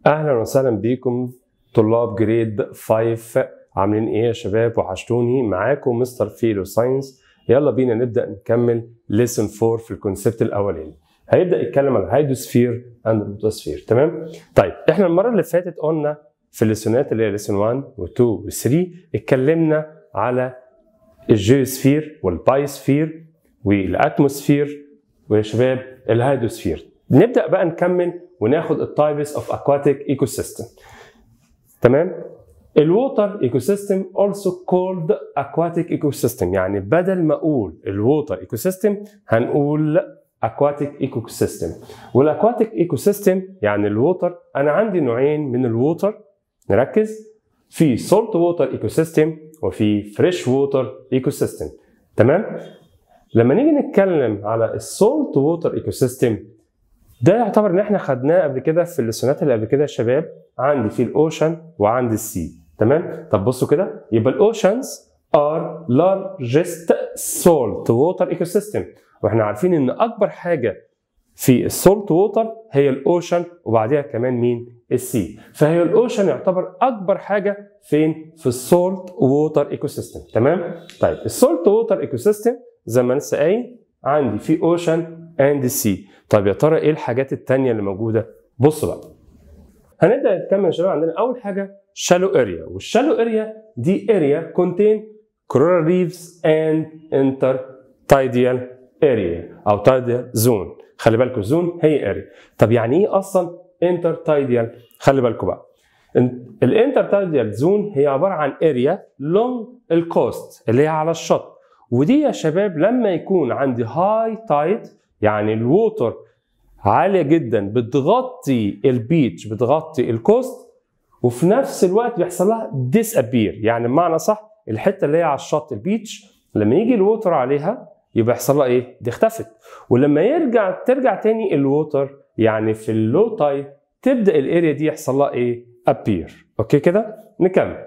اهلا وسهلا بيكم طلاب جريد 5 عاملين ايه يا شباب وحشتوني معاكم مستر فيلو ساينس يلا بينا نبدا نكمل ليسن 4 في الكونسيبت الاولاني هيبدا يتكلم عن الهيدروسفير اند روتوسفير تمام طيب احنا المره اللي فاتت قلنا في الليسونات اللي هي ليسون 1 و2 و3 اتكلمنا على الجيوسفير والبايوسفير والاتموسفير ويا شباب الهيدروسفير نبدا بقى نكمل وناخد التايبس اوف اكواتيك ايكو سيستم تمام الووتر ايكو سيستم also called aquatic ecosystem يعني بدل ما اقول الووتر ايكو سيستم هنقول aquatic ecosystem والاكواتيك ايكو سيستم يعني الووتر انا عندي نوعين من الووتر نركز في سولت ووتر ايكو سيستم وفي فريش ووتر ايكو سيستم تمام لما نيجي نتكلم على السولت ووتر ايكو سيستم ده يعتبر ان احنا خدناه قبل كده في الليسونات اللي قبل كده يا شباب عندي في الاوشن وعندي السي تمام طب بصوا كده يبقى الاوشنز ار largest salt water ecosystem واحنا عارفين ان اكبر حاجه في السولت ووتر هي الاوشن وبعديها كمان مين السي فهي الاوشن يعتبر اكبر حاجه فين في السولت ووتر ايكو سيستم تمام طيب السولت ووتر ايكو سيستم زي ما لسه قايل عندي في اوشن اند سي طيب يا ترى ايه الحاجات التانية اللي موجوده بصوا بقى هنبدا نكمل يا شباب عندنا اول حاجه shallow area والشالو اريا دي اريا contain coral reefs and intertidal area او tidal zone خلي بالكم زون هي اريا طب يعني ايه اصلا intertidal خلي بالكم بقى الانترتايدال زون هي عباره عن اريا لونج الكوست اللي هي على الشط ودي يا شباب لما يكون عندي هاي تايد يعني الووتر عاليه جدا بتغطي البيتش بتغطي الكوست وفي نفس الوقت بيحصل لها ديس ابير يعني بمعنى صح الحته اللي هي على الشط البيتش لما يجي الووتر عليها يبقى يحصل لها ايه؟ دي اختفت ولما يرجع ترجع تاني الووتر يعني في اللو تايد تبدا الاريا دي يحصل لها ايه؟ ابير اوكي كده؟ نكمل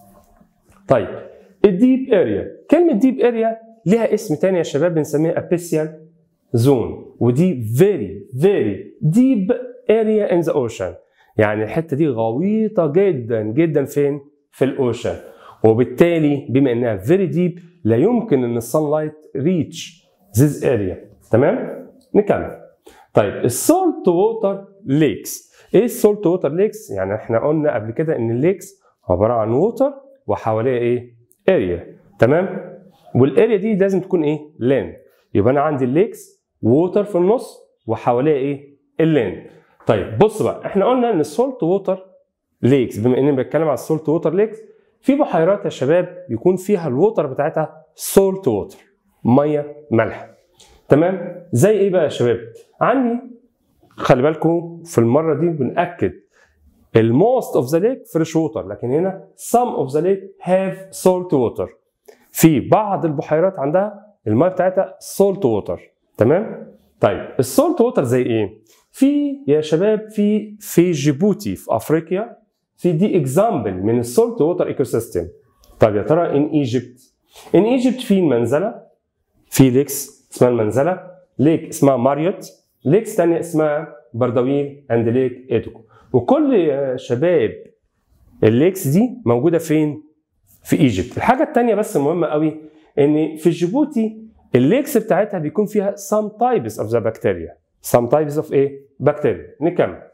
طيب الديب اريا كلمه ديب اريا ليها اسم تاني يا شباب بنسميها ابيسيال زون ودي very very deep area in the ocean يعني الحته دي غويطه جدا جدا فين في الاوشن وبالتالي بما انها very deep لا يمكن ان السان لايت ريتش this area تمام نكمل طيب السولت ووتر ليكس ايه السولت ووتر ليكس يعني احنا قلنا قبل كده ان الليكس عباره عن ووتر وحواليها ايه اريا تمام والاريا دي لازم تكون ايه لاند يبقى انا عندي الليكس ووتر في النص وحواليها ايه اللاند طيب بص بقى احنا قلنا ان السولت ووتر ليكس بما اني بتكلم على السولت ووتر ليكس في بحيرات يا شباب يكون فيها الووتر بتاعتها سولت ووتر ميه مالحه تمام زي ايه بقى يا شباب عندي خلي بالكم في المره دي بناكد الموست اوف ذا ليك فريش ووتر لكن هنا some اوف ذا ليك هاف سولت ووتر في بعض البحيرات عندها الميه بتاعتها سولت ووتر تمام طيب السولت ووتر زي ايه في يا شباب في في جيبوتي في افريقيا في دي اكزامبل من السولت ووتر ايكو سيستم طيب يا ترى ان ايجيبت ان ايجيبت في المنزله في ليكس اسمها المنزله ليك اسمها ماريوت ليكس ثانيه اسمها بردويل اند ليك ايدوكو وكل يا شباب الليكس دي موجوده فين في ايجيبت الحاجه الثانيه بس المهمه قوي ان في جيبوتي الليكس بتاعتها بيكون فيها some types of the bacteria some types of ايه بكتيريا نكمل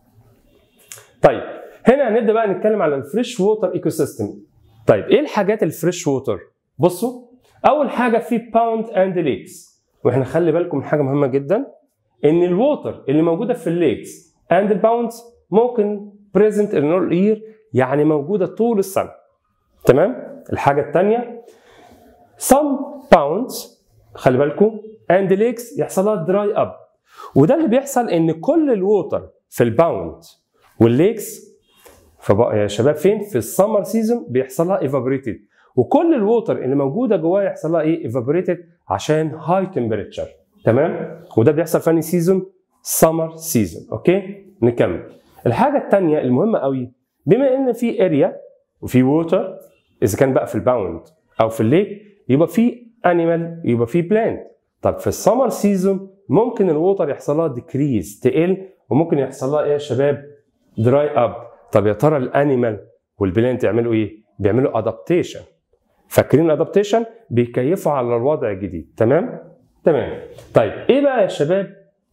طيب هنا هنبدا بقى نتكلم على الفريش ووتر ايكو سيستم طيب ايه الحاجات الفريش ووتر بصوا اول حاجه في باوند اند ليكس واحنا خلي بالكم من حاجه مهمه جدا ان الووتر اللي موجوده في الليكس اند الباوندز ممكن بريزنت ان اول يير يعني موجوده طول السنه تمام الحاجه الثانيه some pounds خلي بالكم اند ليكس يحصل لها دراي اب وده اللي بيحصل ان كل الووتر في الباوند والليكس فبقى يا شباب فين في السمر سيزون بيحصل لها ايفابوريتد وكل الووتر اللي موجوده جواها يحصل لها ايه ايفابوريتد عشان هاي تمبريتشر تمام وده بيحصل في انهي سيزون سمر سيزون اوكي نكمل الحاجه الثانيه المهمه قوي بما ان في اريا وفي ووتر اذا كان بقى في الباوند او في الليك يبقى في انيمال يبقى في بلانت طب في السمر سيزون ممكن الووتر يحصل لها ديكريز تقل وممكن يحصل لها ايه يا شباب dry up طب يا ترى الانيمال والبلانت يعملوا ايه بيعملوا ادابتيشن فاكرين ادابتيشن بيكيفوا على الوضع الجديد تمام تمام طيب ايه بقى يا شباب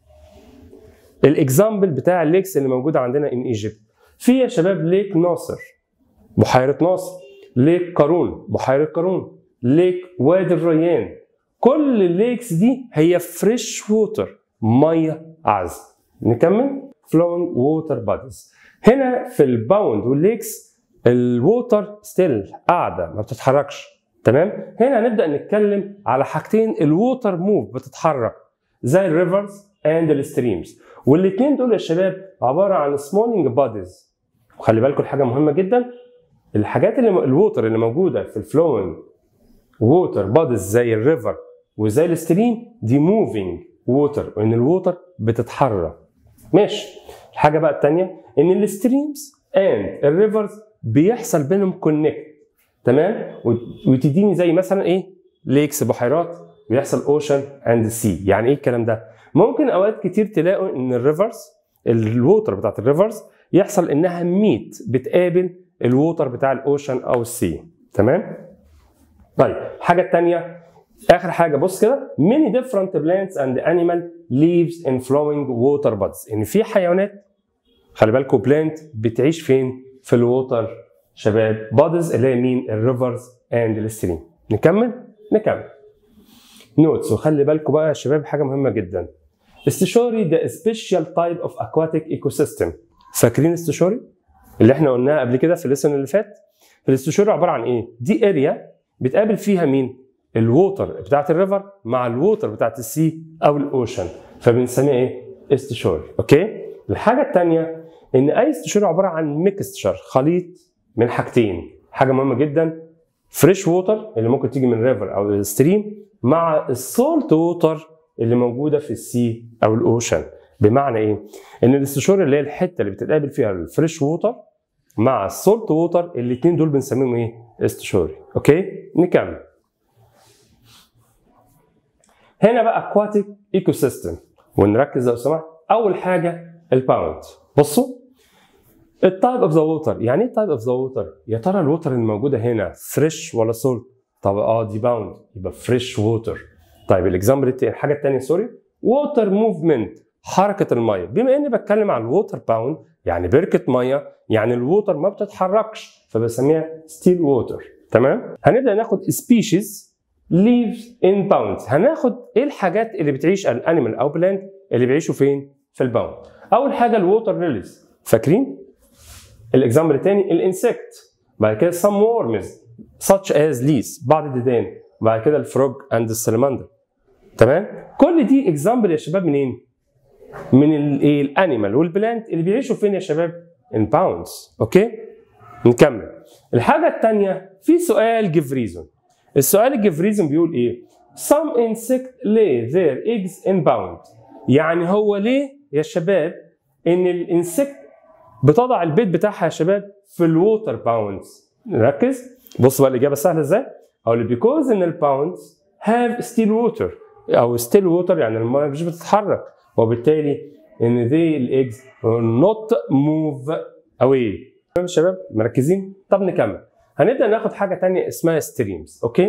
الاكزامبل بتاع الليكس اللي موجوده عندنا ان ايجيبت في يا شباب ليك ناصر بحيره ناصر ليك قارون بحيره قارون ليك وادي الريان كل الليكس دي هي فريش ووتر ميه عذبه نكمل flowing water bodies هنا في الباوند والليكس الووتر ستيل قاعده ما بتتحركش تمام هنا هنبدا نتكلم على حاجتين الووتر موف بتتحرك زي الريفرز اند الستريمز والاثنين دول يا شباب عباره عن سمولينج بوديز وخلي بالكم حاجه مهمه جدا الحاجات اللي الووتر اللي موجوده في الفلوينج ووتر بوديز زي الريفر وزي الستريم دي موفينج ووتر وان الووتر بتتحرك ماشي الحاجه بقى الثانيه ان الستريمز اند الريفرز بيحصل بينهم كونكت تمام وتديني زي مثلا ايه ليكس بحيرات بيحصل اوشن اند سي يعني ايه الكلام ده ممكن اوقات كتير تلاقوا ان الريفرز الووتر بتاعت الريفرز يحصل انها ميت بتقابل الووتر بتاع الاوشن او السي تمام طيب الحاجه الثانيه اخر حاجه بص كده many different plants and animal lives in flowing water bodies ان في حيوانات خلي بالكم بلانت بتعيش فين في الووتر شباب بوديز اللي هي مين الريفرز اند الستريم نكمل نكمل نوتس وخلي بالكم بقى يا شباب حاجه مهمه جدا استشاري ده سبيشال تايب اوف اكواتيك ايكو سيستم فاكرين استشاري اللي احنا قلناها قبل كده في الليسن اللي فات الاستشاري عباره عن ايه دي اريا بتقابل فيها مين الووتر بتاعت الريفر مع الووتر بتاعت السي او الاوشن فبنسميها ايه استشاري اوكي الحاجه الثانيه ان اي استشاري عباره عن ميكستشر خليط من حاجتين حاجه مهمه جدا فريش ووتر اللي ممكن تيجي من ريفر او الستريم مع السولت ووتر اللي موجوده في السي او الاوشن بمعنى ايه ان الاستشاري اللي هي الحته اللي بتتقابل فيها الفريش ووتر مع السولت ووتر الاثنين دول بنسميهم ايه استشاري اوكي نكمل هنا بقى اكواتيك ايكو سيستم ونركز لو سمحت اول حاجه الباوند بصوا التايب اوف ذا ووتر يعني ايه تايب اوف ذا ووتر يا ترى الووتر الموجوده هنا فريش ولا سولت طب اه دي باوند يبقى فريش ووتر طيب الاكزامبل الحاجه الثانيه سوري ووتر موفمنت حركه الميه بما اني بتكلم عن الووتر باوند يعني بركه ميه يعني الووتر ما بتتحركش فبسميها ستيل ووتر تمام هنبدا ناخد سبيشيز ليفز ان باوند هناخد ايه الحاجات اللي بتعيش الانيمال او بلانت اللي بيعيشوا فين في الباوند اول حاجه الووتر ليليز فاكرين الاكزامبل الثاني الانسكت بعد كده some worms such as leaves بعض الديدان بعد كده الفروج اند السلمندر تمام كل دي اكزامبل يا شباب منين من الايه الانيمال والبلانت اللي بيعيشوا فين يا شباب ان باوندز اوكي نكمل الحاجه الثانيه في سؤال جيف ريزون السؤال الجيف ريزون بيقول ايه some insect lay their eggs in bound يعني هو ليه يا شباب ان الانسكت بتضع البيض بتاعها يا شباب في الووتر باوندز نركز بص بقى الاجابه سهله ازاي اقول بيكوز ان الباوندز هاف ستيل ووتر او ستيل ووتر يعني الميه مش بتتحرك وبالتالي ان they الايجز not move away تمام يا شباب مركزين طب نكمل هنبدا ناخد حاجه ثانيه اسمها ستريمز اوكي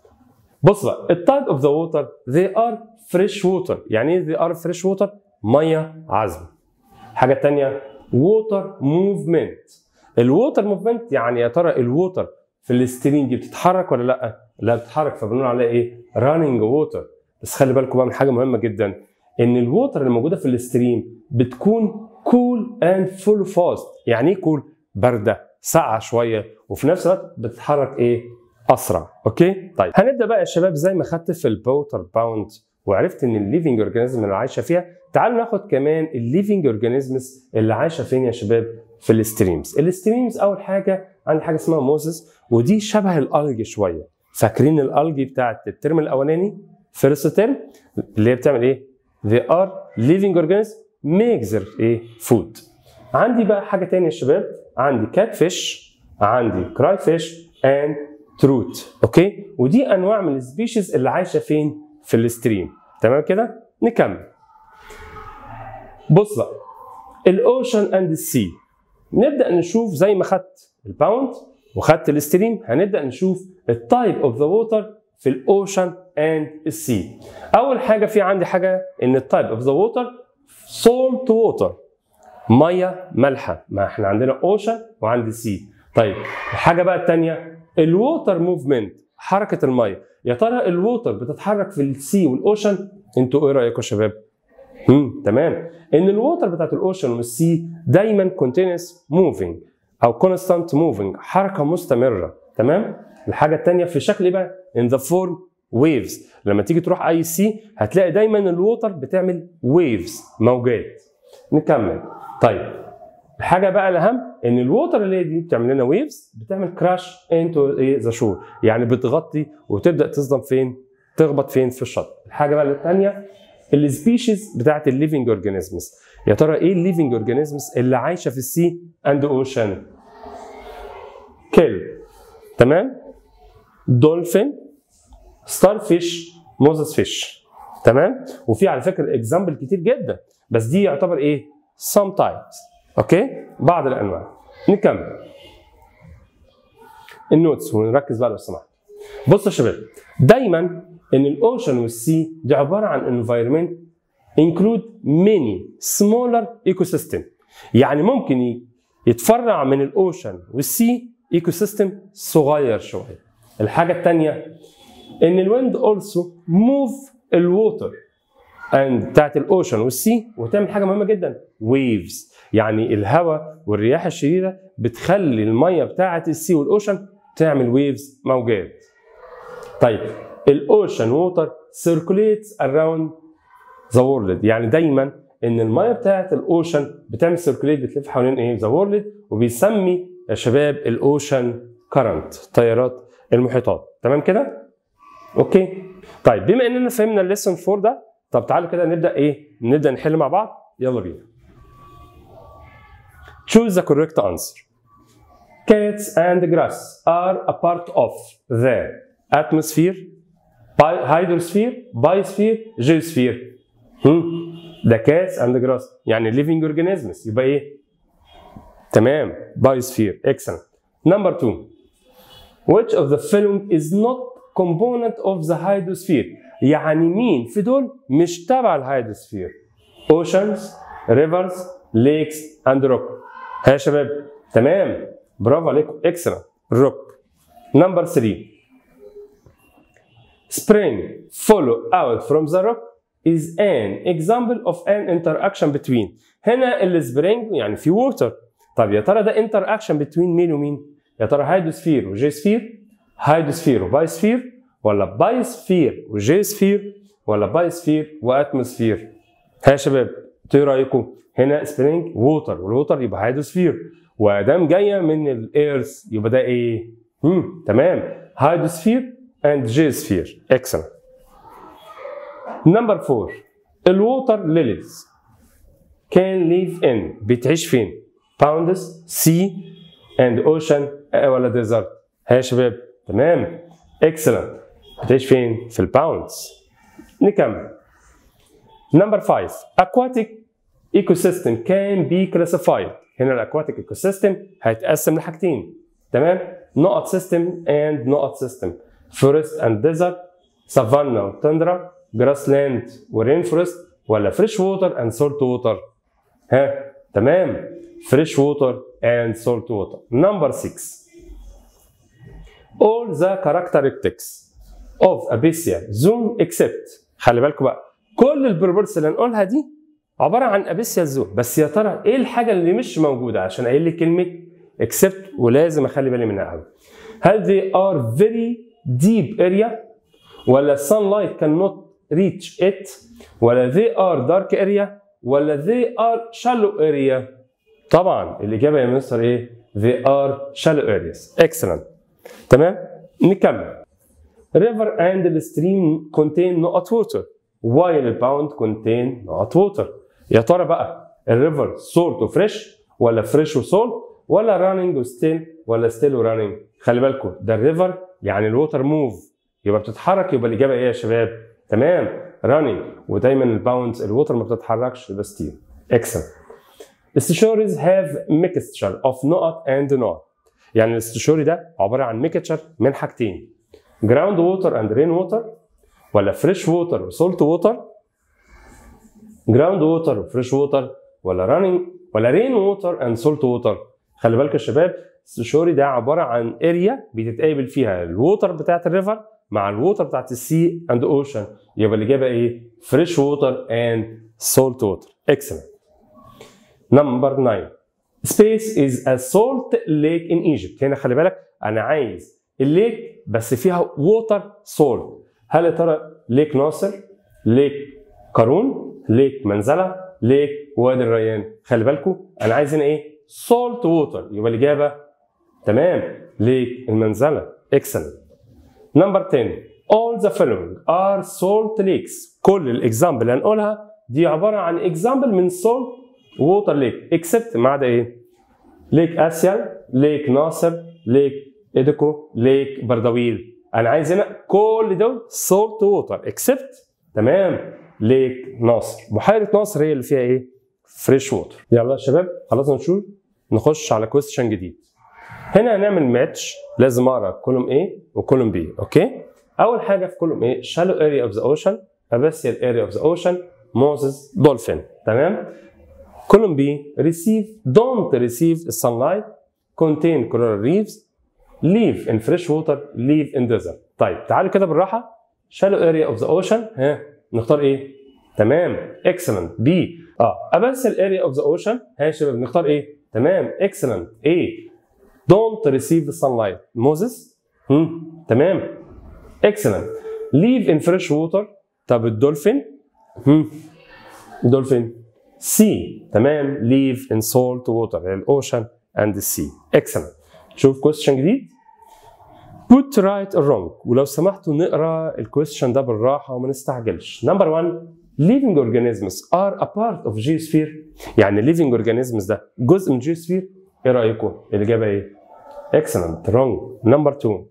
بص بقى التايب اوف ذا ووتر they are fresh water يعني ايه they are fresh water ميه عذبه الحاجه الثانيه ووتر موفمنت الووتر موفمنت يعني يا ترى الووتر في الستريم دي بتتحرك ولا لا لا بتتحرك فبنقول عليها ايه راننج ووتر بس خلي بالكم بقى من حاجه مهمه جدا ان الووتر اللي موجوده في الستريم بتكون كول اند فول فاست يعني ايه كول بارده ساقعه شويه وفي نفس الوقت بتتحرك ايه اسرع اوكي طيب هنبدا بقى يا شباب زي ما خدت في البوتر باوند وعرفت ان الليفنج اورجانيزم اللي عايشه فيها تعالوا ناخد كمان الليفنج اورجانيزمز اللي عايشه فين يا شباب في الستريمز الستريمز اول حاجه عندي حاجه اسمها موزس ودي شبه الالج شويه فاكرين الالجي بتاعت الترم الاولاني فيرست ترم اللي هي بتعمل ايه they are living organisms make their ايه food عندي بقى حاجه تانية يا شباب عندي كات فيش عندي كراي فيش اند تروت اوكي ودي انواع من السبيشيز اللي عايشه فين في الستريم تمام كده نكمل بص بقى الاوشن اند السي نبدا نشوف زي ما خدت الباوند وخدت الستريم هنبدا نشوف التايب اوف ذا ووتر في الاوشن اند السي اول حاجه في عندي حاجه ان التايب اوف ذا ووتر سولت ووتر ميه مالحه ما احنا عندنا اوشن وعندي سي طيب الحاجه بقى الثانيه الووتر موفمنت حركه الميه يا ترى الووتر بتتحرك في السي والاوشن انتوا ايه رايكم يا شباب امم تمام ان الووتر بتاعت الاوشن والسي دايما كونتينوس موفينج او كونستانت موفينج حركه مستمره تمام الحاجه الثانيه في شكل ايه بقى ان ذا فورم ويفز لما تيجي تروح اي سي هتلاقي دايما الووتر بتعمل ويفز موجات نكمل طيب الحاجه بقى الاهم ان الووتر اللي هي دي بتعمل لنا ويفز بتعمل كراش انتو ذا شور يعني بتغطي وتبدا تصدم فين تخبط فين في الشط الحاجه بقى الثانيه السبيشيز بتاعت الليفنج اورجانيزمز يا ترى ايه الليفنج اورجانيزمز اللي عايشه في السي اند اوشن كيل تمام دولفين ستار فيش موزس فيش تمام وفي على فكره اكزامبل كتير جدا بس دي يعتبر ايه سام تايبس اوكي بعض الانواع نكمل النوتس ونركز بقى لو سمحت بصوا يا شباب دايما ان الاوشن والسي دي عباره عن environment include many smaller ecosystem يعني ممكن يتفرع من الاوشن والسي ايكو سيستم صغير شويه الحاجه الثانيه ان الويند اولسو موف الووتر اند بتاعت الاوشن والسي وتعمل حاجه مهمه جدا ويفز يعني الهواء والرياح الشديده بتخلي الميه بتاعت السي والاوشن تعمل ويفز موجات طيب الاوشن ووتر سيركوليتس اراوند ذا وورلد يعني دايما ان الميه بتاعت الاوشن بتعمل سيركوليت بتلف حوالين ايه ذا وورلد وبيسمي يا شباب الاوشن كرنت تيارات المحيطات تمام كده اوكي طيب بما اننا فهمنا الليسون 4 ده طب تعالوا كده نبدا ايه نبدا نحل مع بعض يلا بينا choose the correct answer cats and grass are a part of the atmosphere hydrosphere biosphere geosphere هم ده cats and grass يعني living organisms يبقى ايه تمام biosphere excellent number two which of the following is not component of the hydrosphere يعني مين في دول مش تبع الهيدروسفير oceans rivers lakes and rock ها يا شباب تمام برافو عليكم excellent rock number 3 spring follow out from the rock is an example of an interaction between هنا السبرينج يعني في ووتر طب يا ترى ده interaction between مين ومين يا ترى هيدروسفير وجيسفير هيدروسفير وبايسفير ولا بايسفير وجيسفير ولا بايسفير واتموسفير ها يا شباب ايه رايكم هنا سبرينج ووتر والووتر يبقى هيدروسفير وادام جايه من الايرث يبقى ده ايه امم تمام هيدروسفير اند جيسفير اكسلنت نمبر 4 الووتر ليليز كان ليف ان بتعيش فين باوندس سي اند اوشن ولا ديزرت ها يا شباب تمام اكسلنت بتعيش فين في الباوندز نكمل نمبر 5 aquatic ecosystem can be classified هنا الاكواتيك ايكو سيستم هيتقسم لحاجتين تمام نقط سيستم اند نقط سيستم فورست اند ديزرت سافانا وتندرا جراس لاند ورين فورست ولا فريش ووتر اند سولت ووتر ها تمام فريش ووتر اند سولت ووتر نمبر 6 all the characteristics of abyssal zone except خلي بالكم بقى كل البروبرتس اللي هنقولها دي عباره عن ابيسيال زون بس يا ترى ايه الحاجه اللي مش موجوده عشان قايل لي كلمه except ولازم اخلي بالي منها قوي هل they are very deep area ولا sunlight cannot reach it ولا they are dark area ولا they are shallow area طبعا الاجابه يا مستر ايه they are shallow areas excellent تمام نكمل river and the stream contain نقط water while the pound contain نقط water يا ترى بقى الريفر سولت وفريش ولا فريش وسولت ولا راننج وستيل ولا ستيل وراننج خلي بالكم ده الريفر يعني الووتر موف يبقى بتتحرك يبقى الاجابه ايه يا شباب تمام راننج ودايما الباوندز الووتر ما بتتحركش يبقى ستيل اكسل استشوريز have mixture of نقط and نقط يعني الاستشوري ده عباره عن ميكتشر من حاجتين جراوند ووتر اند رين ووتر ولا فريش ووتر وسولت ووتر جراوند ووتر وفريش ووتر ولا رانينج ولا رين ووتر اند سولت ووتر خلي بالك يا شباب السشوري ده عباره عن اريا بتتقابل فيها الووتر بتاعت الريفر مع الووتر بتاعت السي اند اوشن يبقى الاجابه ايه؟ فريش ووتر اند سولت ووتر اكسلنت نمبر 9 سبيس از ا سولت ليك ان ايجيبت هنا خلي بالك انا عايز الليك بس فيها ووتر سولت هل يا ترى ليك ناصر ليك قارون ليك منزله ليك وادي الريان خلي بالكم انا عايز هنا ايه سولت ووتر يبقى الاجابه تمام ليك المنزله اكسلنت نمبر 10 all the following are salt lakes كل الاكزامبل اللي هنقولها دي عباره عن اكزامبل من سولت ووتر ليك اكسبت ما عدا ايه ليك اسيا ليك ناصر ليك ايديكو ليك بردويل انا عايز هنا كل دول سولت ووتر اكسبت تمام ليك ناصر بحيره ناصر هي اللي فيها ايه فريش ووتر يلا يا شباب خلاص نشوف نخش على كويستشن جديد هنا هنعمل ماتش لازم اقرا كولوم A وكولوم B اوكي اول حاجه في كولوم A shallow area of the ocean abyssal area of the ocean Moses dolphin تمام كولوم B receive don't receive sunlight contain coral reefs live in fresh water live in desert طيب تعالوا كده بالراحه shallow area of the ocean ها نختار ايه تمام excellent B اه abyssal area of the ocean ها يا شباب نختار ايه تمام excellent A don't receive the sunlight موزس هم تمام excellent live in fresh water طب الدولفين هم دولفين sea تمام live in salt water الاوشن and the sea excellent شوف question جديد put right or wrong ولو سمحتوا نقرا الكويستشن ده بالراحه وما نستعجلش نمبر 1 living organisms are a part of geosphere يعني living organisms ده جزء من geosphere ايه رايكم الاجابه ايه excellent wrong number 2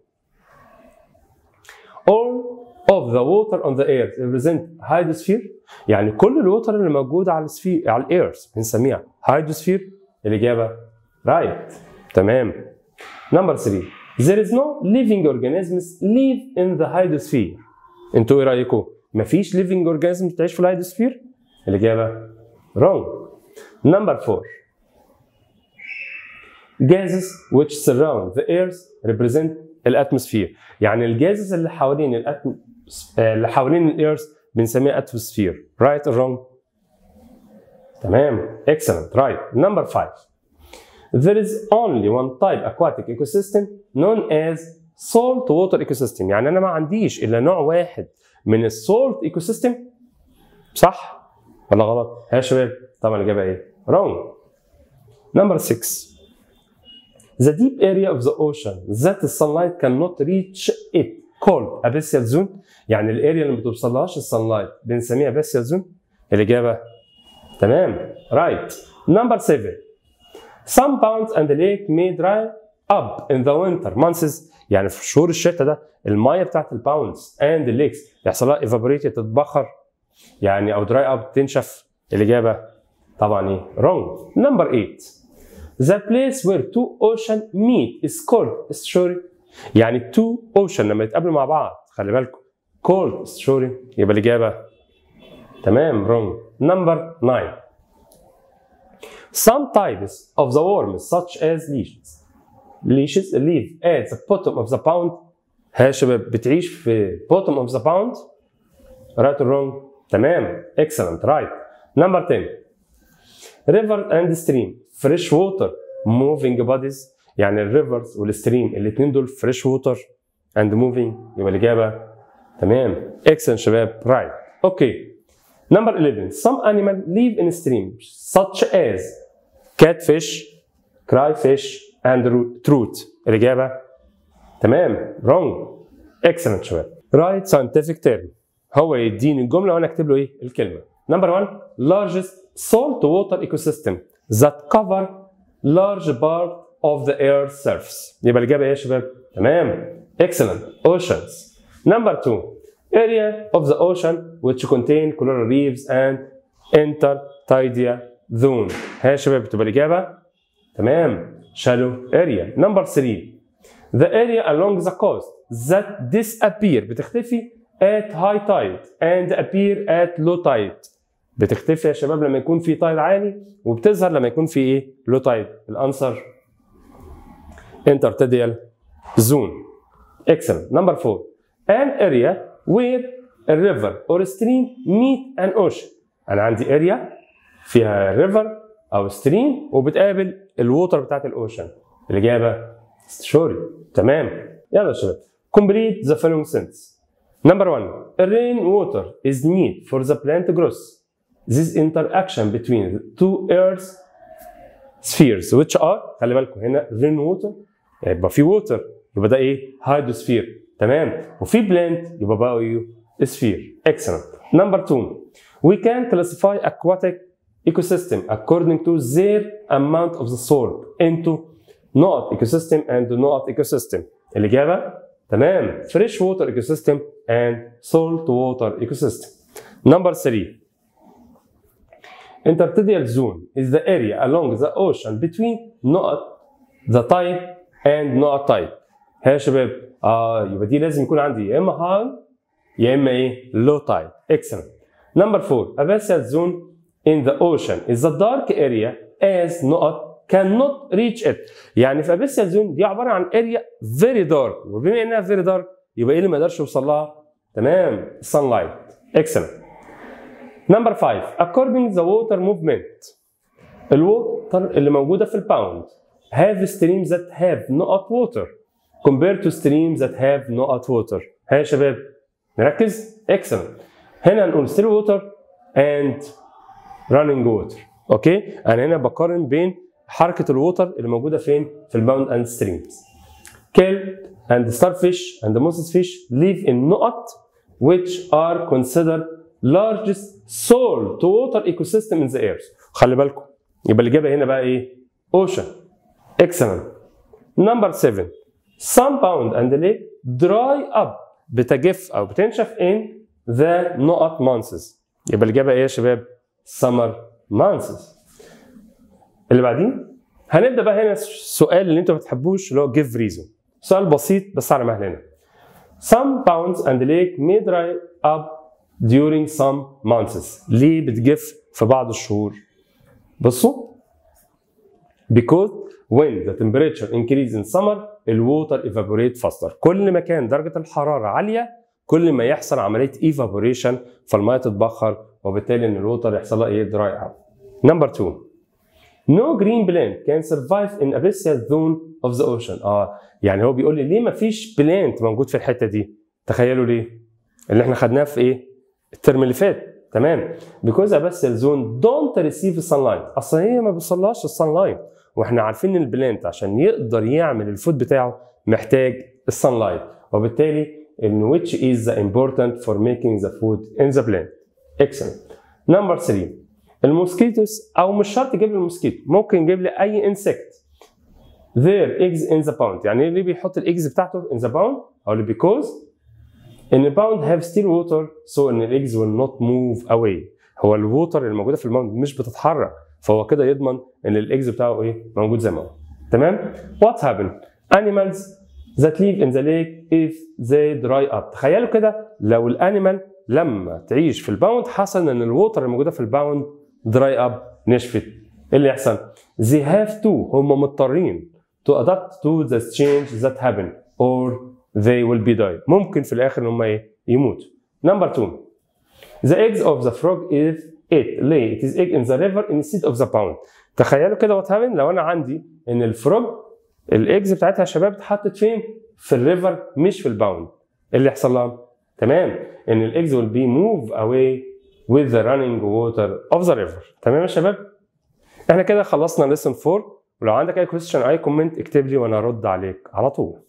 all of the water on the earth represent hydrosphere يعني كل الوتر اللي موجوده على السفير على الايرث بنسميها هيدروسفير الاجابه رايت right. تمام نمبر 3 there is no living organisms live in the hydrosphere انتوا ايه رايكم مفيش living organisms بتعيش في الهيدروسفير الاجابه wrong نمبر 4 gases which surround the earth represent الاتموسفير يعني الجازز اللي حوالين الاتم اللي حوالين الارث بنسميها اتموسفير رايت اور wrong تمام excellent right number 5 there is only one type aquatic ecosystem known as salt water ecosystem يعني انا ما عنديش الا نوع واحد من السولت ايكو سيستم صح ولا غلط؟ ها يا شباب طبعا الاجابه ايه؟ wrong number 6 The deep area of the ocean that the sunlight cannot reach it called abyssal zone يعني الاريا اللي ما بتوصلهاش السانلايت بنسميها abyssal zone الإجابة تمام right number 7 some ponds and the lake may dry up in the winter months يعني في شهور الشتاء ده المية بتاعت الباوندز and the lakes يحصل لها evaporate تتبخر يعني او dry up تنشف الإجابة طبعا ايه wrong number 8 The place where two ocean meet is called estuary. يعني two ocean لما يتقابلوا مع بعض خلي بالكم called estuary يبقى الإجابة تمام wrong. Number 9 Some types of the worms such as leeches leeches live at the bottom of the pond ها يا شباب بتعيش في bottom of the pond right or wrong تمام excellent right number 10 river and stream فريش ووتر موفينج بوديز يعني الريفرز والستريم الاثنين دول فريش ووتر اند موفينج يبقى الاجابه تمام اكسن شباب رايت اوكي نمبر 11 some animal live in streams such as catfish crayfish and trout الاجابه تمام wrong excellent شباب right scientific term هو يديني الجمله وانا اكتب له ايه الكلمه نمبر 1 largest salt water ecosystem that cover large part of the earth's surface يبقى الإجابة إيه يا شباب؟ تمام excellent oceans number two area of the ocean which contain coral reefs and intertidal zone ها يا شباب تبقى الاجابه تمام shallow area number 3 the area along the coast that disappear بتختفي at high tide and appear at low tide بتختفي يا شباب لما يكون في تايد عالي وبتظهر لما يكون في ايه لو تايد الانسر intertidal zone excellent number 4 an area where a river or a stream meet an ocean انا عندي area فيها river او stream وبتقابل الووتر بتاعت الاوشن الاجابه شوري تمام يلا يا شباب complete the following sentence number 1 rain water is needed for the plant growth this interaction between the two earth spheres which are خلي بالكم هنا rain water يبقى في water يبقى ده ايه هيدروسفير تمام وفي بلانت يبقى بقى ايه sphere excellent number 2 we can classify aquatic ecosystem according to their amount of the salt into not ecosystem and not ecosystem الإجابة تمام fresh water ecosystem and salt water ecosystem number 3 intertidal zone is the area along the ocean between not the tide and not tide ها يا شباب اه يبقى دي لازم يكون عندي يا اما high يا اما ايه low tide excellent number 4 abyssal zone in the ocean is the dark area as not cannot reach it يعني في abyssal zone دي عباره عن area very dark وبما انها very dark يبقى ايه اللي ما يقدرش يوصل لها تمام sunlight excellent number 5 according the water movement الووتر اللي موجوده في الباوند have streams that have not water compared to streams that have not water ها يا شباب نركز excellent هنا هنقول still water and running water اوكي انا هنا بقارن بين حركه الووتر اللي موجوده فين في الباوند اند ستريمز kelp and starfish and most fish live in not which are considered largest salt water ecosystem in the earth خلي بالكم يبقى الاجابه هنا بقى ايه ocean excellent number 7 some pound and lake dry up بتجف او بتنشف in the not months يبقى الاجابه ايه يا شباب summer months اللي بعدين هنبدا بقى هنا السؤال اللي انتوا ما بتحبوش اللي هو give reason سؤال بسيط بس على مهلنا some pounds and lake may dry up during some months ليه بتجف في بعض الشهور بصوا because when the temperature increase in summer الووتر evaporate faster كل ما كان درجة الحرارة عالية كل ما يحصل عملية evaporation فالمية تتبخر وبالتالي ان الووتر يحصل لها ايه dry up number two no green plant can survive in abyssal zone of the ocean اه يعني هو بيقول لي ليه ما فيش بلانت موجود في الحته دي تخيلوا ليه اللي احنا خدناه في ايه الترم اللي فات تمام because abyssal zone don't receive sunlight اصل هي ما بيوصلهاش السانلايت واحنا عارفين ان البلانت عشان يقدر يعمل الفود بتاعه محتاج السانلايت وبالتالي ان which is the important for making the food in the plant excellent number 3 الموسكيتوس او مش شرط يجيب لي الموسكيتو ممكن يجيب لي اي انسكت their eggs in the pound يعني ليه بيحط الايجز بتاعته in the pound او because ان الباوند have still water so ان الايجز will not move away هو الووتر اللي موجوده في الباوند مش بتتحرك فهو كده يضمن ان الايجز بتاعه ايه موجود زي ما هو تمام what happen animals that live in the lake if they dry up تخيلوا كده لو الانيمال لما تعيش في الباوند حصل ان الووتر اللي موجوده في الباوند دراي اب نشفت ايه اللي يحصل؟ they have to هم مضطرين to adapt to the change that happen or they will be die ممكن في الاخر ان هم ايه؟ يموتوا. number two the eggs of the frog is it lay it is egg in the river instead of the pound تخيلوا كده what happen لو انا عندي ان الفروج الايجز بتاعتها يا شباب اتحطت فين؟ في الريفر مش في الباوند. ايه اللي يحصل لها؟ تمام ان الايجز will be move away with the running water of the river تمام يا شباب احنا كده خلصنا lesson 4 ولو عندك اي question اي كومنت اكتب لي وانا ارد عليك على طول